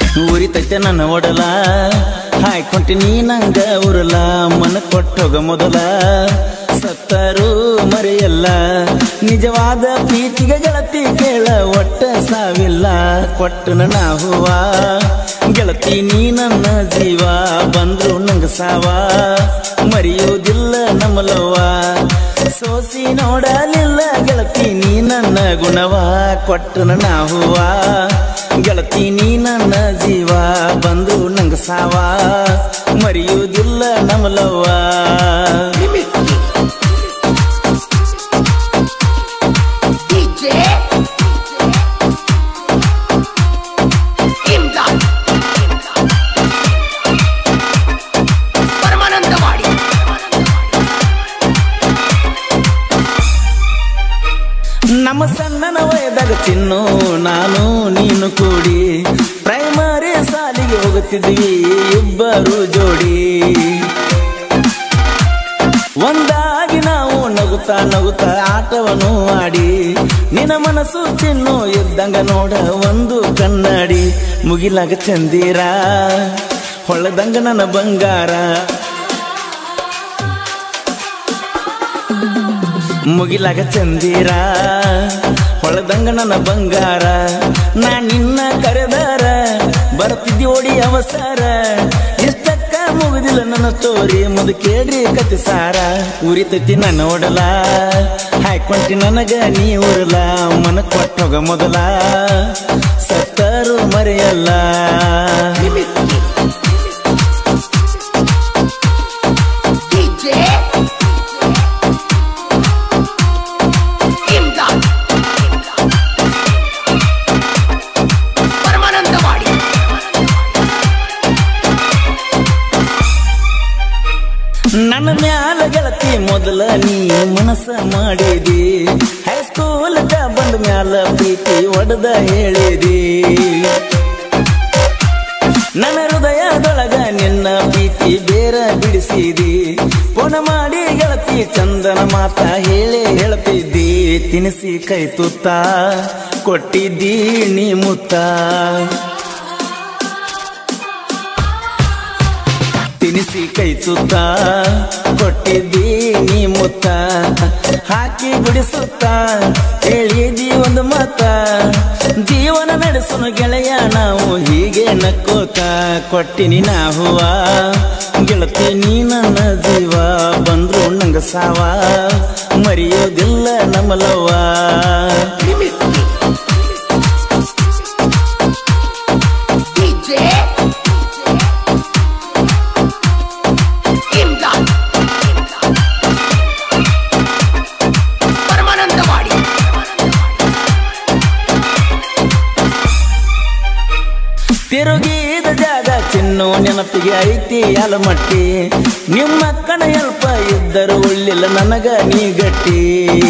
ಉರಿತೈತೆ ನನ್ನ ಒಡಲ ಹಾಯ್ಕೊಂಟಿ ನೀ ನಂಗ ಉರಲ ಮನ ಕೊಟ್ಟೋಗ ಮೊದಲ ಸತ್ತರು ಮರೆಯಲ್ಲ ನಿಜವಾದ ಪ್ರೀತಿಗೆ ಗೆಳತಿ ಕೇಳ ಒಟ್ಟ ಸಾವಿಲ್ಲ ಕೊಟ್ಟು ನನ್ನ ಹೂವ ಗೆಳತಿ ನೀ ನನ್ನ ಜೀವ ಬಂದ್ರು ನಂಗ ಸಾವ ಮರೆಯುವುದಿಲ್ಲ ನಮ್ಮಲವ್ವ ಸೋಸಿ ನೋಡಲಿಲ್ಲ ಗೆಳತಿ ನೀ ನನ್ನ ಗುಣವ ಕೊಟ್ಟು ನನ್ನ ಹೂವ ಗೆಳತಿ ನೀ ನನ್ನ ಜೀವ ಬಂದು ನಂಗ ಸಾವ ಮರೆಯುವುದಿಲ್ಲ ನಮಲವ್ವ DJ ಇಮ್ದಾದ್ ಪರಮಾನಂದವಾಡಿ ನಮ್ಮ ಸಣ್ಣನ ವಯದಾಗ ಚಿನ್ನು ನಾನು ನೀನು ಕೂಡಿ ಪ್ರೈಮರಿ ಸಾಲಿಗೆ ಹೋಗುತ್ತಿದ್ವಿ ಇಬ್ಬರು ಜೋಡಿ ಒಂದಾಗಿ ನಾವು ನಗುತ್ತಾ ನಗುತ್ತಾ ಆಟವನ್ನು ಆಡಿ ನಿನ್ನ ಮನಸ್ಸು ಚಿನ್ನು ಇದ್ದಂಗ ನೋಡ ಒಂದು ಕನ್ನಡಿ ಮುಗಿಲಾಗ ಚಂದೀರ ಹೊಳದಂಗ ನನ್ನ ಬಂಗಾರ ಮುಗಿಲಾಗ ಚಂದೀರ ಹೊಳದಂಗ ನನ್ನ ಬಂಗಾರ ನಾ ನಿನ್ನ ಕರೆದಾರ ಬರ್ತಿದ್ದಿ ಓಡಿ ಅವಸರ ಇಷ್ಟಕ್ಕ ಮುಗಿದಿಲ್ಲ ನನ್ನ ಸ್ಟೋರಿ ಮುದ ಕೇಳ್ರಿ ಕತೆ ಸಾರ ಉರಿತೈತಿ ನನ್ನ ಓಡಲ ಹಾಕೊಂಟಿ ನನಗ ನೀ ಉರಲ ಮನ ಕೊಟ್ಟೋಗ ಮೊದಲ ಸತ್ತರು ಮರೆಯಲ್ಲ DJ ಇಮ್ದಾದ್ ಪರಮಾನಂದವಾಡಿ ನನ್ನ ಮ್ಯಾಲ ಗೆಳತಿ ಮೊದಲ ನೀ ಮನಸ್ಸ ಮಾಡಿದಿ ಹೈಸ್ಕೂಲ್ ಬಂದ ಮ್ಯಾಲ ಪ್ರೀತಿ ಒಡೆದ ಹೇಳಿದಿ ನನ್ನ ಹೃದಯದೊಳಗ ನಿನ್ನ ಪ್ರೀತಿ ಬೇರ ಬಿಡಿಸಿದಿ ಪುನ ಮಾಡಿ ಗೆಳತಿ ಚಂದನ ಮಾತ ಹೇಳಿ ಹೇಳ್ತಿದ್ದಿ ತಿನಿಸಿ ಕೈ ತುತ್ತ ಕೊಟ್ಟಿದ್ದಿ ನೀ ಮುತ್ತ ತಿನಿಸಿ ಕೈ ಸುತ್ತ ಕೊಟ್ಟಿದ್ದಿ ನೀ ಮುತ್ತ ಹಾಕಿ ಬಿಡಿಸುತ್ತ ಹೇಳಿದಿ ಒಂದು ಮಾತ ಜೀವನ ನಡೆಸೋನು ಗೆಳೆಯ ನಾವು ಹೀಗೆ ನಕ್ಕೋತ ಕೊಟ್ಟಿನಿ ನಾ ಹೂವ ಗೆಳತಿ ನೀ ನನ್ನ ಜೀವ ಬಂದ್ರು ನಂಗ ಸಾವ ಮರೆಯೋದಿಲ್ಲ ನಮ್ಮಲವ್ವ DJ ಇಮ್ದಾದ್ ಪರಮಾನಂದವಾಡಿ ತಿರುಗಿದ ಜಾಗ ಚಿನ್ನು ನೆನಪಿಗೆ ಐತಿ ಅಲಮಟ್ಟಿ ನಿಮ್ಮ ಕಣ ಎಲ್ಪ ಇದ್ದರು ಉಳ್ಳಿಲ್ಲ ನನಗ ನೀ ಗಟ್ಟಿ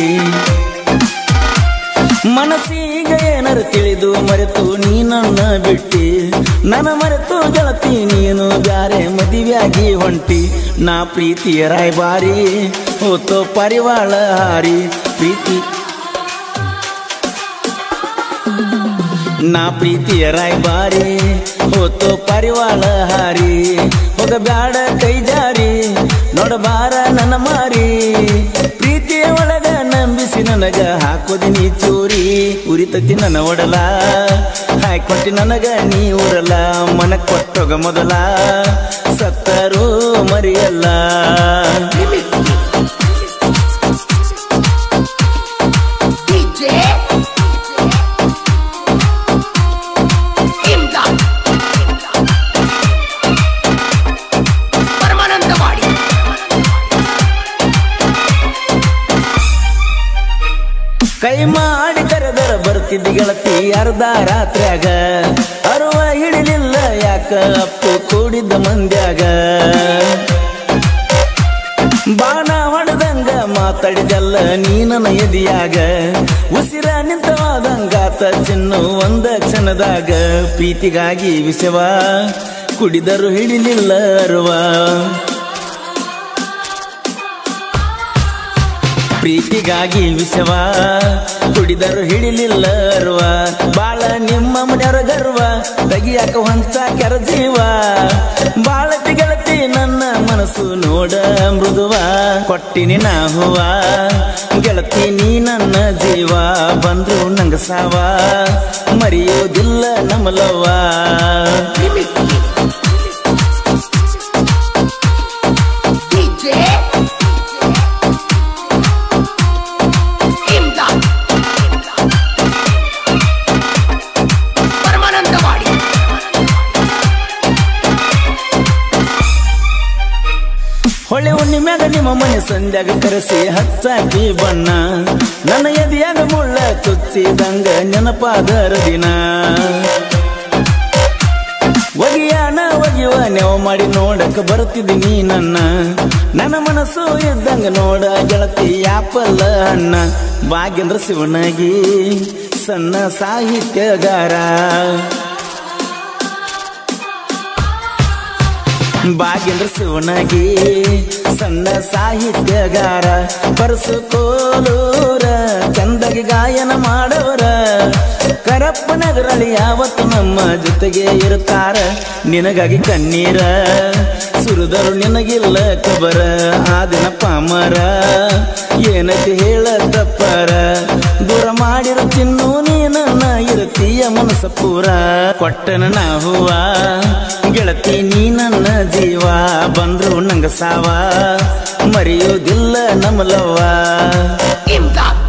ಮನಸ್ಸಿಗೆ ಏನಾರು ತಿಳಿದು ಮರೆತು ನೀ ನನ್ನ ಬಿಟ್ಟಿ ನನ್ನ ಮರೆತು ಗೆಳತಿ ನೀನು ಬ್ಯಾರೆ ಮದುವೆಯಾಗಿ ಹೊಂಟಿ ನಾ ಪ್ರೀತಿಯ ರಾಯಬಾರಿ ಹೋತೋ ಪರಿವಾಳ ಹಾರಿ ಪ್ರೀತಿ ನಾ ಪ್ರೀತಿಯ ರಾಯಬಾರಿ ಹೋತೋ ಪರಿವಾಳ ಹಾರಿ ಹೋಗ ಬ್ಯಾಡ ಕೈ ಜಾರಿ ನೋಡಬಾರ ನನ್ನ ಮಾರಿ ಪ್ರೀತಿಯ ಒಳಗ ನಂಬಿಸಿ ನನಗ ಹಾಕೋದಿ ಚೂರಿ ಉರಿತತಿ ನನ್ನ ಒಡಲ ಹಾಕೊಟ್ಟಿ ನನಗ ನೀ ಊರಲ್ಲ ಮನ ಕೊಟ್ಟೋಗ ಮೊದಲ ಸತ್ತರು ಮರಿಯಲ್ಲ DJ ಇಮ್ದಾದ್ ಪರಮಾನಂದವಾಡಿ ಕೈ ಮಾಡಿ ಕರೆದರ ಬರ್ತಿದ್ದಿ ಗೆಳತಿ ಅರ್ಧ ರಾತ್ರ್ಯಾಗ ಅರುವ ಹಿಡಿಲಿಲ್ಲ ಯಾಕ ಅಪ್ಪು ಕೂಡಿದ್ದ ಮಂದ್ಯಾಗ ಬಾಣ ಹೊಡೆದಂಗ ಮಾತಾಡಿದಲ್ಲ ನೀ ನನ್ನ ಎದಿಯಾಗ ಉಸಿರ ನಿಂತವಾದಂಗಾತ ಚಿನ್ನು ಒಂದ ಕ್ಷಣದಾಗ ಪ್ರೀತಿಗಾಗಿ ವಿಷವ ಕುಡಿದರು ಹಿಡಿಲಿಲ್ಲ ಅರುವ ಪ್ರೀತಿಗಾಗಿ ವಿಷವ ಕುಡಿದರು ಹಿಡಿಲಿಲ್ಲ ಅರ್ವ ಬಾಳ ನಿಮ್ಮ ಮನೆಯವರ ಗರ್ವ ತೆಗಿಯಾಕ ಹೊಂಚ ಕೆರ ಜೀವ ಬಾಳತಿ ಗೆಳತಿ ನನ್ನ ಮನಸ್ಸು ನೋಡ ಮೃದುವ ಕೊಟ್ಟಿನಿ ನಾ ಹೂವ ಗೆಳತಿ ನೀ ನನ್ನ ಜೀವ ಬಂದ್ರು ನಂಗ ಸಾವ ಮರೆಯೋದಿಲ್ಲ ನಮಲವ್ವ DJ ಇಮ್ದಾದ್ ಪರಮಾನಂದವಾಡಿ ಹೊಳೆ ಹುಣ್ಣಿಮ್ಯಾಗ ನಿಮ್ಮ ಮನೆ ಸಂಧ್ಯಾಗ ಕರೆಸಿ ಹಚ್ಚಾಕಿ ಬಣ್ಣ ನನ್ನ ಎದೆಯಾಗ ಮುಳ್ಳ ಚುಚ್ಚಿದಂಗ ನೆನಪಾದರ ದಿನ ಒಗಿಯಾಣ ಒಗಿಯುವ ನೆವ ಮಾಡಿ ನೋಡಕ ಬರ್ತಿದ್ದೀನಿ ನನ್ನ ನನ್ನ ಮನಸ್ಸು ಇದ್ದಂಗ ನೋಡ ಗೆಳತಿ ಯಾಪಲ್ಲ ಅಣ್ಣ ಭಾಗ್ಯಂದ್ರ ಶಿವನಾಗಿ ಸಣ್ಣ ಸಾಹಿತ್ಯಗಾರ ಭಾಗ್ಯಂದ್ರ ಶಿವನಾಗಿ ಸಣ್ಣ ಸಾಹಿತ್ಯಗಾರ ಪರಸು ಕೋಲೂರ ಚಂದಗೆ ಗಾಯನ ಮಾಡವರ ಕರಪ್ಪ ನಗರಳಿ ಯಾವತ್ತು ನಮ್ಮ ಜೊತೆಗೆ ಇರುತ್ತಾರ ನಿನಗಾಗಿ ಕಣ್ಣೀರ ಸುರಿದರು ನಿನಗಿಲ್ಲ ಕಬರ ಆ ದಿನ ಪಾಮರ ಏನೈತಿ ಹೇಳ ತಪ್ಪರ ದೂರ ಮಾಡಿರು ಚಿನ್ನು ನೀ ನನ್ನ ಇರುತ್ತೀಯ ಮನಸ್ಸ ಪೂರ ಕೊಟ್ಟನ ನಾ ಹೂವ ಗೆಳತಿ ನೀ ನನ್ನ ಜೀವ ಬಂದ್ರು ನಂಗ ಸಾವ ಮರೆಯೋದಿಲ್ಲ ನಮಲವ್ವ ಇಮ್ದಾದ್